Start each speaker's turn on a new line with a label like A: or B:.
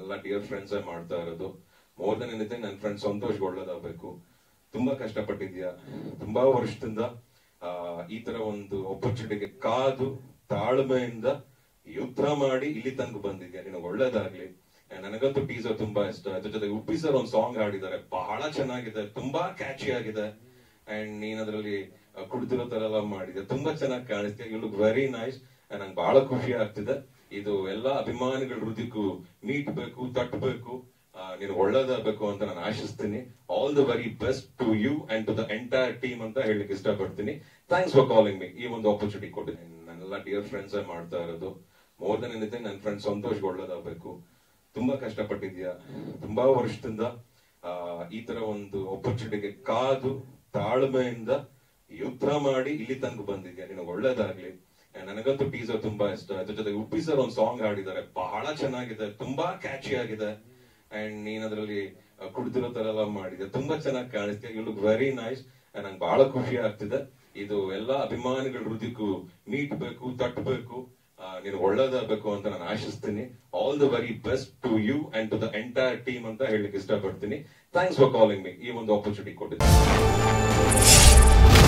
A: ನನ್ನೆಲ್ಲ dear friends ಮಾಡ್ತಾ ಇರೋದು ಮೋರ್ ದನ್ ಎನಿಥಿಂಗ್ ನನ್ನ ಫ್ರೆಂಡ್ ಸಂತೋಷ್ ಒಳ್ಳೇದಾಗಬೇಕು ತುಂಬಾ ಕಷ್ಟಪಟ್ಟಿದ್ಯಾ ತುಂಬಾ ವರ್ಷದಿಂದ ಆ, ಈ ತರ ಒಂದು ಆಪರ್ಚುನಿಟಿಗೆ ಕಾದು ತಾಳ್ಮೆಯಿಂದ ಯುದ್ಧ ಮಾಡಿ ಇಲ್ಲಿ ತನಕ ಬಂದಿದ್ಯಾ ನಿನಗೆ ಒಳ್ಳೇದಾಗ್ಲಿ And ನನಗಂತೂ ಟೀಸರ್ ತುಂಬಾ ಇಷ್ಟ ಅದ್ರ ಜೊತೆಗೆ ಉಪ್ಪಿ ಸರ್ ಒಂದು ಸಾಂಗ್ ಹಾಡಿದ್ದಾರೆ ಬಹಳ ಚೆನ್ನಾಗಿದೆ ತುಂಬಾ ಕ್ಯಾಚಿ ಆಗಿದೆ ಅಂಡ್ ನೀನ್ ಅದ್ರಲ್ಲಿ ಆ, ಕುಡ್ದಿರೋ ತರ ಎಲ್ಲ ಮಾಡಿದೆ ತುಂಬಾ ಚೆನ್ನಾಗಿ ಕಾಣಿಸ್ತೀಯ ಯು ಲುಕ್ ವೆರಿ ನೈಸ್ ನಂಗೆ ಬಹಳ ಖುಷಿ ಆಗ್ತಿದೆ ಇದು ಎಲ್ಲಾ ಅಭಿಮಾನಿಗಳ ಹೃದಯಕ್ಕೂ ಮೀಟ್ಬೇಕು ತಟ್ಟಬೇಕು ನೀನು ಒಳ್ಳೇದಾಗಬೇಕು ಅಂತ ನಾನು ಆಶಿಸ್ತೀನಿ all the very best to you and to the entire team ಅಂತ ಹೇಳಲಿಕ್ಕೆ ಇಷ್ಟಪಡ್ತೀನಿ ಥ್ಯಾಂಕ್ಸ್ ಫಾರ್ ಕಾಲಿಂಗ್ ಮೀ ಈ ಒಂದು ಆಪರ್ಚುನಿಟಿ ಕೊಟ್ಟಿದ್ದೀನಿ ನನ್ನೆಲ್ಲ ಡಿಯರ್ ಫ್ರೆಂಡ್ಸ್ ಮಾಡ್ತಾ ಇರೋದು ಮೋರ್ ದನ್ ಎನಿಥಿಂಗ್ ನನ್ನ ಫ್ರೆಂಡ್ ಸಂತೋಷ್ ಒಳ್ಳೇದಾಗಬೇಕು ತುಂಬಾ ಕಷ್ಟಪಟ್ಟಿದ್ಯಾ ತುಂಬಾ ವರ್ಷದಿಂದ ಆ, ಈ ತರ ಒಂದು ಆಪರ್ಚುನಿಟಿಗೆ ಕಾದು ತಾಳ್ಮೆಯಿಂದ ಯುದ್ಧ ಮಾಡಿ ಇಲ್ಲಿ ತನಕ ಬಂದಿದ್ಯಾ ನಿನಗೆ ಒಳ್ಳೇದಾಗ್ಲಿ And ನನಗಂತೂ ಟೀಸರ್ ತುಂಬಾ ಇಷ್ಟ ಅದ್ರ ಜೊತೆಗೆ ಉಪ್ಪಿ ಸರ್ ಒಂದು ಸಾಂಗ್ ಹಾಡಿದ್ದಾರೆ ಬಹಳ ಚೆನ್ನಾಗಿದೆ ತುಂಬಾ ಕ್ಯಾಚಿ ಆಗಿದೆ ಅಂಡ್ ನೀನ್ ಅದ್ರಲ್ಲಿ ಆ, ಕುಡ್ದಿರೋ ತರ ಎಲ್ಲ ಮಾಡಿದೆ ತುಂಬಾ ಚೆನ್ನಾಗಿ ಕಾಣಿಸ್ತೀಯ ಯು ಲುಕ್ ವೆರಿ ನೈಸ್ ನಂಗೆ ಬಹಳ ಖುಷಿ ಆಗ್ತಿದೆ ಇದು ಎಲ್ಲಾ ಅಭಿಮಾನಿಗಳ ಹೃದಯಕ್ಕೂ ಮೀಟ್ಬೇಕು ತಟ್ಟಬೇಕು ನೀನು ಒಳ್ಳೇದಾಗಬೇಕು ಅಂತ ನಾನು ಆಶಿಸ್ತೀನಿ all the very best to you and to the entire team ಅಂತ ಹೇಳಲಿಕ್ಕೆ ಇಷ್ಟಪಡ್ತೀನಿ ಥ್ಯಾಂಕ್ಸ್ ಫಾರ್ ಕಾಲಿಂಗ್ ಮೀ ಈ ಒಂದು ಆಪರ್ಚುನಿಟಿ ಕೊಟ್ಟಿದ್ದೀನಿ